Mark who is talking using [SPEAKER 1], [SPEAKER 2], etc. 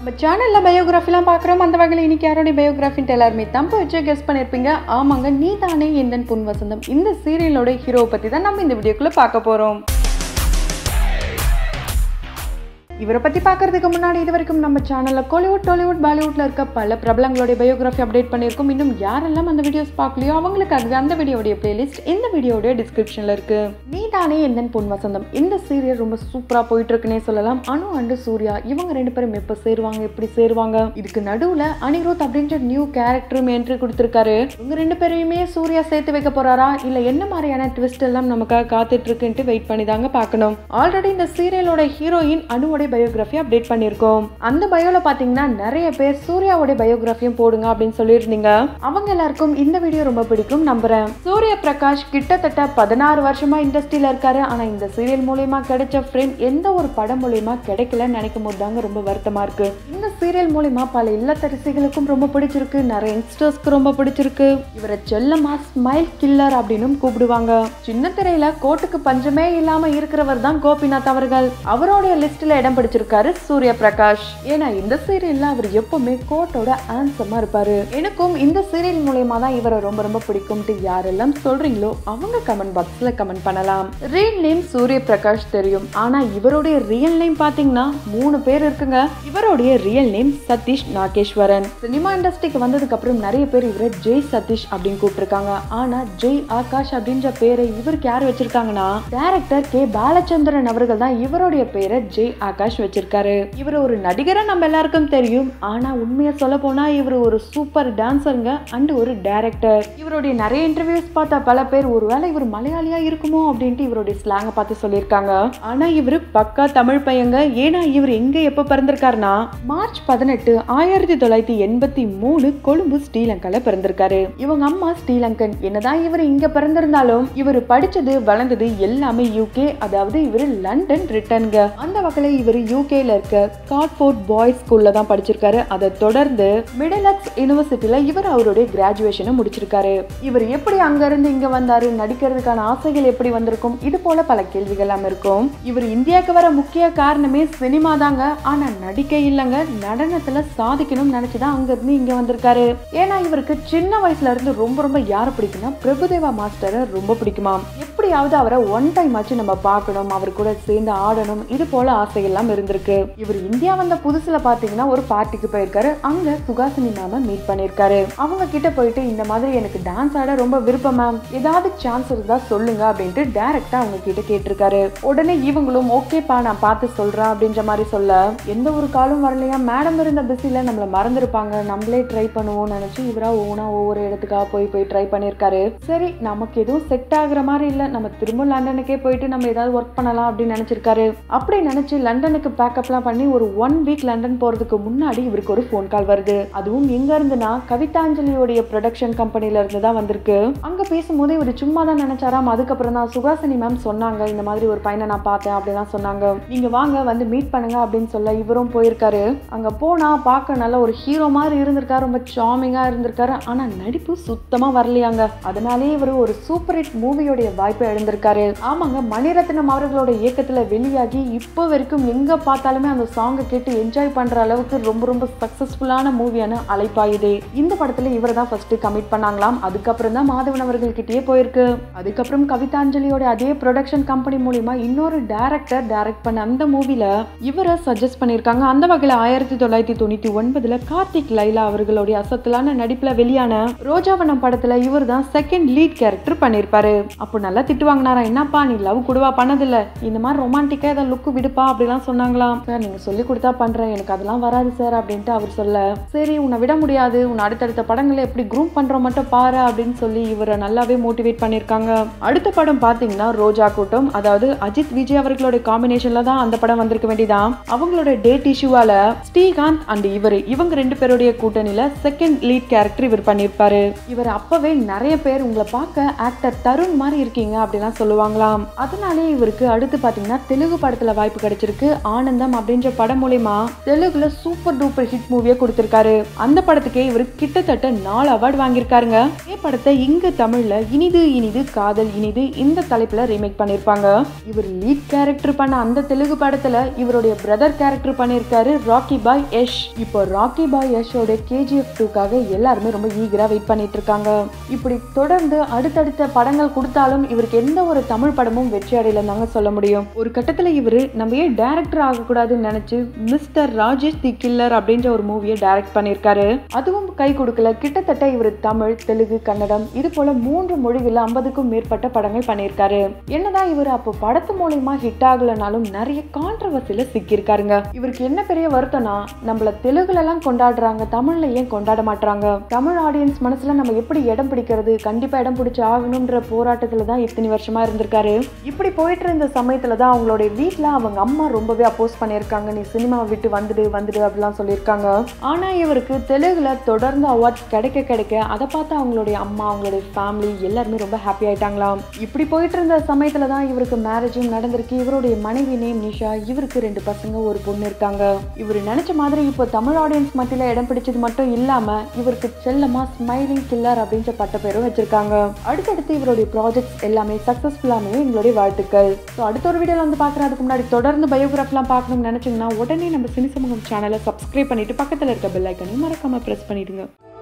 [SPEAKER 1] நம்ம சேனலில் பயோகிராஃபிலாம் பார்க்குறோம் அந்த வகையில் இன்னைக்கு யாரோடைய பயோகிராஃபின்ட்டு எல்லாருமே தம்ப வச்சு கெஸ் பண்ணியிருப்பீங்க ஆமாங்க நீ தானே எந்தன் பொன் வசந்தம் இந்த சீரியலோட ஹீரோவை பற்றி தான் நம்ம இந்த வீடியோக்குள்ளே பார்க்க போகிறோம் இவரை பற்றி பார்க்கறதுக்கு முன்னாடி இது வரைக்கும் நம்ம சேனலில் கோலிவுட் டாலிவுட் பாலிவுட்ல இருக்க பல பிரபலங்களுடைய பயோகிராஃபி அப்டேட் பண்ணியிருக்கோம் இன்னும் யாரெல்லாம் அந்த வீடியோஸ் பார்க்கலையோ அவங்களுக்காகவே அந்த வீடியோடைய பிளேலிஸ்ட் இந்த வீடியோடைய டிஸ்கிரிப்ஷனில் இருக்கு நீ தானே எந்தன் பொன் வசந்தம் இந்த சீரியல் ரொம்ப சூப்பராக போயிட்டு இருக்குன்னே சொல்லலாம் அனு அண்டு சூர்யா இவங்க ரெண்டு பேரும் எப்போ சேருவாங்க எப்படி சேருவாங்க இதுக்கு நடுவில் அனிருத் அப்படின்ற நியூ கேரக்டரும் என்ட்ரி கொடுத்துருக்காரு இவங்க ரெண்டு பேரையுமே சூர்யா சேர்த்து வைக்க போறாரா இல்லை என்ன மாதிரியான ட்விஸ்ட் எல்லாம் நமக்காக காத்துட்டு இருக்குன்ட்டு வெயிட் பண்ணி தாங்க பார்க்கணும் ஆல்ரெடி இந்த சீரியலோட ஹீரோயின் அனுவோட பயோகிராஃபி அப்டேட் பண்ணியிருக்கோம் அந்த பயோல பார்த்தீங்கன்னா நிறைய பேர் சூர்யாவோட பயோகிராஃபியும் போடுங்க அப்படின்னு சொல்லியிருந்தீங்க அவங்க எல்லாருக்கும் இந்த வீடியோ ரொம்ப பிடிக்கும் நம்புறேன் சூர்யா பிரகாஷ் கிட்டத்தட்ட பதினாறு வருஷமா இண்டஸ்ட்ரியில இருக்காரு ஆனா இந்த சீரியல் மூலியமா கிடைச்ச ஃப்ரேம் எந்த ஒரு படம் மூலியமா கிடைக்கலன்னு நினைக்கும் போது தாங்க ரொம்ப வருத்தமா இருக்கு இந்த சீரியல் மூலியமா பல இல்லத்தரசிகளுக்கும் ரொம்ப பிடிச்சிருக்கு நிறைய யங்ஸ்டர்ஸ்க்கு ரொம்ப பிடிச்சிருக்கு இவரை செல்லமா ஸ்மைல் கில்லர் அப்படின்னும் கூப்பிடுவாங்க சின்ன திரையில கோட்டுக்கு பஞ்சமே இல்லாம இருக்கிறவர் தான் கோபிநாத் அவர்கள் அவருடைய லிஸ்ட்ல இடம் பிடிச்சிருக்காரு சூர்ய பிரகாஷ் ஏன்னா இந்த சீரியல்ல அவர் எப்பவுமே கோட்டோட ஆன்சமா இருப்பாரு எனக்கும் இந்த சீரியல் மூலியமா தான் இவரை ரொம்ப ரொம்ப பிடிக்கும்ட்டு யாரெல்லாம் சொல்றீங்களோ அவங்க கமெண்ட் பாக்ஸ்ல கமெண்ட் பண்ணலாம் ரியல் நேம் சூர்ய பிரகாஷ் தெரியும் ஆனா இவருடைய ரியல் நேம் பாத்தீங்கன்னா மூணு பேர் இருக்குங்க இவருடைய real name Satish Nageswaran cinema இண்டஸ்ட்ரிக்கு வந்ததுக்கு அப்புறம் நிறைய பேர் இவரை ஜெய் சதீஷ் அப்படின்னு கூப்பிட்டுருக்காங்க ஆனா ஜெய் ஆகாஷ் அப்படின்ற பேரை இவருக்கு யார் வச்சிருக்காங்கன்னா டைரக்டர் கே பாலச்சந்திரன் அவர்கள் தான் இவருடைய பேரை ஜெய் ஆகாஷ் வச்சிருக்காரு இவர் ஒரு நடிகரை நம்ம எல்லாருக்கும் தெரியும் ஆனா உண்மையை சொல்ல போனா இவர் ஒரு சூப்பர் டான்சருங்க அண்ட் ஒரு டைரக்டர் இவருடைய நிறைய இன்டர்வியூஸ் பார்த்த பல பேர் ஒருவேளை இவர் மலையாளியா இருக்குமோ அப்படின்ட்டு இவருடைய ஸ்லாங்கை பார்த்து சொல்லியிருக்காங்க ஆனா இவர் பக்கா தமிழ் பையங்க ஏன்னா இவர் எங்க எப்ப பிறந்திருக்காருன்னா மார்ச் பதினெட்டு ஆயிரத்தி தொள்ளாயிரத்தி எண்பத்தி மூணு கொழும்பு ஸ்ரீலங்கால பிறந்திருக்காரு இவங்க அம்மா ஸ்ரீலங்கன் என்னதான் இவர் இங்க பிறந்திருந்தாலும் இவர் படிச்சது வளர்ந்தது எல்லாமே யூகே அதாவது இவர் லண்டன் ரிட்டனுங்க அந்த வகையில இவர் யூகேல இருக்க காட்ஃபோர்ட் பாய்ஸ் ஸ்கூல்ல தான் படிச்சிருக்காரு அதை தொடர்ந்து மிடலக்ஸ் யூனிவர்சிட்டியில இவர் அவருடைய கிராஜுவேஷனை முடிச்சிருக்காரு இவர் எப்படி அங்க இருந்து இங்க வந்தாரு நடிக்கிறதுக்கான ஆசைகள் எப்படி வந்திருக்கும் இது போல பல கேள்விகள் எல்லாம் இருக்கும் இவர் இந்தியாவுக்கு வர முக்கிய காரணமே சினிமா தாங்க ஆனா நடிக்க இல்லைங்க நடனத்துல சாதிக்கணும்னு நினைச்சுதான் அங்க இருந்து இங்க வந்திருக்காரு ஏன்னா இவருக்கு சின்ன வயசுல இருந்து ரொம்ப ரொம்ப யாரை பிடிக்கும்னா பிரபுதேவா மாஸ்டரை ரொம்ப பிடிக்குமா எப்படியாவது அவரை ஒன் டைம் ஆச்சு நம்ம பார்க்கணும் அவர் கூட சேர்ந்து ஆடணும் இது போல ஆசையெல்லாம் இருந்திருக்கு இவர் இந்தியா வந்த புதுசுல பாத்தீங்கன்னா ஒரு பார்ட்டிக்கு போயிருக்காரு அங்க சுகாசினி மேம மீட் பண்ணிருக்காரு அவங்க கிட்ட போயிட்டு இந்த மாதிரி எனக்கு டான்ஸ் ஆட ரொம்ப விருப்பம் மேம் ஏதாவது சான்ஸ் இருந்தா சொல்லுங்க அப்படின்ட்டு டைரக்டா அவங்க கிட்ட கேட்டிருக்காரு உடனே இவங்களும் ஓகேப்பா நான் பார்த்து சொல்றேன் அப்படின்ற மாதிரி சொல்ல எந்த ஒரு காலும் வரலையா மேடம் இருந்த பிஸில நம்மள மறந்துருப்பாங்க நம்மளே ட்ரை பண்ணுவோம் நினைச்சு இவரா ஓனா ஒவ்வொரு இடத்துக்கா போய் போய் ட்ரை பண்ணிருக்காரு சரி நமக்கு எதுவும் செட் ஆகுற மாதிரி இல்ல நம்ம திரும்ப லண்டனுக்கே போயிட்டு நம்ம ஏதாவது ஒர்க் பண்ணலாம் அப்படின்னு நினைச்சிருக்காரு அப்படி நினைச்சு லண்டனுக்கு பேக்கப்லாம் பண்ணி ஒரு ஒன் வீக் லண்டன் போறதுக்கு முன்னாடி இவருக்கு ஒரு ஃபோன் கால் வருது அதுவும் எங்க இருந்துன்னா கவிதாஞ்சலியோடைய ப்ரொடக்ஷன் கம்பெனில இருந்து தான் வந்திருக்கு அங்க பேசும்போது இவர் சும்மா தான் நினைச்சாராம் அதுக்கப்புறம் தான் சுகாசினி மேம் சொன்னாங்க இந்த மாதிரி ஒரு பையனை நான் பார்த்தேன் அப்படிலாம் சொன்னாங்க நீங்க வாங்க வந்து மீட் பண்ணுங்க அப்படின்னு சொல்ல இவரும் போயிருக்காரு அங்க போனா பார்க்க நல்ல ஒரு ஹீரோ மாதிரி இருந்திருக்காரு ரொம்ப சாமிங்கா இருந்திருக்காரு ஆனா நடிப்பு சுத்தமா வரலையாங்க அதனாலே இவர் ஒரு சூப்பர் ஹிட் மூவியோடைய வாய்ப்பை எழுந்திருக்காரு ஆமாங்க மணிரத்னம் அவர்களோட இயக்கத்துல வெளியாகி இப்போ வரைக்கும் எங்க பார்த்தாலுமே அந்த சாங்கை கேட்டு என்ஜாய் பண்ற அளவுக்கு ரொம்ப ரொம்ப சக்சஸ்ஃபுல்லான மூவியான அலைப்பாயுதே இந்த படத்துல இவர் தான் ஃபர்ஸ்ட் கமிட் பண்ணாங்களாம் அதுக்கப்புறம் தான் மாதவன் அவர்கள் கிட்டயே போயிருக்கு அதுக்கப்புறம் கவிதாஞ்சலியோட அதே ப்ரொடக்ஷன் கம்பெனி மூலியமா இன்னொரு டைரக்டர் டைரக்ட் பண்ண அந்த மூவில இவரை சஜஸ்ட் பண்ணியிருக்காங்க அந்த வகையில் ஆயிரத்தி தொள்ளாயிரத்தி தொண்ணூத்தி ஒன்பதுல கார்த்திக் லைலா அவர்களுடைய அசத்தலான நடிப்புல வெளியான ரோஜாவனம் படத்துல இவர் தான் செகண்ட் லீட் கேரக்டர் பண்ணியிருப்பாரு அப்போ நல்லா திட்டு வாங்கினாரா என்னப்பா நீ லவ் கூடவா பண்ணதில்ல இந்த மாதிரி ரொமான்டிக்கா ஏதாவது லுக்கு விடுப்பா அப்படிலாம் சொன்னாங்களாம் சார் நீங்க சொல்லி கொடுத்தா பண்றேன் எனக்கு அதெல்லாம் வராது சார் அப்படின்ட்டு அவர் சொல்ல சரி உன்னை விட முடியாது உன்னை அடுத்தடுத்த படங்களை எப்படி க்ரூம் பண்றோம் மட்டும் பாரு அப்படின்னு சொல்லி இவரை நல்லாவே மோட்டிவேட் பண்ணியிருக்காங்க அடுத்த படம் பாத்தீங்கன்னா ரோஜா கூட்டம் அதாவது அஜித் விஜய் அவர்களோட காம்பினேஷன்ல தான் அந்த படம் வந்திருக்க வேண்டியதான் அவங்களோட டேட் இஷ்யூவால ஸ்ரீகாந்த் அண்ட் இவர் இவங்க ரெண்டு பேருடைய கூட்டணியில செகண்ட் லீட் கேரக்டர் இவர் பண்ணியிருப்பாரு இவர் அப்பவே நிறைய பேர் உங்களை பார்க்க ஆக்டர் தருண் மாதிரி இருக்கீங்க அப்படிலாம் சொல்லுவாங்களாம் அதனாலே இவருக்கு அடுத்து பாத்தீங்கன்னா தெலுங்கு படத்துல வாய்ப்பு கிடைச்சிருக்கு ஆனந்தம் அப்படின்ற படம் மூலியமா தெலுங்குல சூப்பர் டூப்பர் ஹிட் மூவியை கொடுத்திருக்காரு அந்த படத்துக்கே இவர் கிட்டத்தட்ட நாலு அவார்டு வாங்கியிருக்காருங்க இதே படத்தை இங்க தமிழ்ல இனிது இனிது காதல் இனிது இந்த தலைப்புல ரீமேக் பண்ணிருப்பாங்க இவர் லீட் கேரக்டர் பண்ண அந்த தெலுங்கு படத்துல இவருடைய பிரதர் கேரக்டர் பண்ணியிருக்காரு ராக்கி பாய் யஷ் இப்போ ராக்கி பாய் யஷோட கேஜிஎஃப் டூக்காக எல்லாருமே ரொம்ப ஈகரா வெயிட் பண்ணிட்டு இருக்காங்க இப்படி தொடர்ந்து அடுத்தடுத்த படங்கள் கொடுத்தாலும் இவருக்கு எந்த ஒரு தமிழ் படமும் வெற்றி அடையலன்னு சொல்ல முடியும் ஒரு கட்டத்துல இவரு நம்ம ஏன் டேரக்டர் ஆகக்கூடாதுன்னு நினைச்சு மிஸ்டர் ராஜேஷ் தி கில்லர் அப்படின்ற ஒரு மூவியை டைரக்ட் பண்ணியிருக்காரு அதுவும் கை கொடுக்கல கிட்டத்தட்ட இவர் தமிழ் தெலுங்கு கன்னடம் இது போல மூன்று மொழிகளில் ஐம்பதுக்கும் மேற்பட்ட படங்கள் பண்ணியிருக்காரு என்னதான் இவர் அப்போ படத்து மூலியமா ஹிட் ஆகலனாலும் நிறைய கான்ட்ரவர்சியில சிக்கியிருக்காருங்க இவருக்கு என்ன பெரிய வருத்தம்னா நம்மள தெலுங்குல எல்லாம் கொண்டாடுறாங்க தமிழ்ல ஏன் கொண்டாட மாட்டாங்க தமிழ் ஆடியன்ஸ் மனசுல நம்ம எப்படி இடம் பிடிக்கிறது கண்டிப்பா இடம் பிடிச்சு ஆகணும்ன்ற போராட்டத்துல தான் இத்தனை வருஷமா இருந்திருக்காரு இப்படி போயிட்டு இருந்த சமயத்துல தான் அவங்களுடைய வீட்ல அவங்க அம்மா ரொம்பவே அப்போஸ் பண்ணியிருக்காங்க நீ சினிமாவை விட்டு வந்துடு வந்துடு அப்படிலாம் சொல்லியிருக்காங்க ஆனா இவருக்கு தெலுங்குல தொடர்ந்து அவார்ட்ஸ் கிடைக்க கிடைக்க அதை பார்த்து அவங்களுடைய அம்மா அவங்களுடைய ஃபேமிலி எல்லாருமே ரொம்ப ஹாப்பி ஆயிட்டாங்களாம் இப்படி போயிட்டு இருந்த சமயத்துல தான் இவருக்கு மேரேஜும் நடந்திருக்கு இவருடைய மனைவி நேம் நிஷா இவருக்கு ரெண்டு பசங்க ஒரு பொண்ணு இருக்காங்க இவர் நினைச்ச மாதிரி இப்போ தமிழ் ஆடியன்ஸ் மத்தியில இடம் பிடிச்சது மட்டும் இல்லாம இவருக்கு செல்லமா ஸ்மைலிங் கில்லர் அப்படின்ற பட்ட பேரும் வச்சிருக்காங்க அடுத்தடுத்து இவருடைய ப்ராஜெக்ட்ஸ் எல்லாமே சக்ஸஸ்ஃபுல்லாமே எங்களுடைய வாழ்த்துக்கள் ஸோ அடுத்த ஒரு வீடியோவில் வந்து பார்க்குறதுக்கு முன்னாடி தொடர்ந்து பயோகிராஃப்லாம் பார்க்கணும்னு நினச்சிங்கன்னா உடனே நம்ம சினி சமூகம் சேனலை சப்ஸ்கிரைப் பண்ணிட்டு பக்கத்தில் இருக்க பெல் ஐக்கனையும் மறக்காம ப்ரெஸ் பண்ணிடுங்க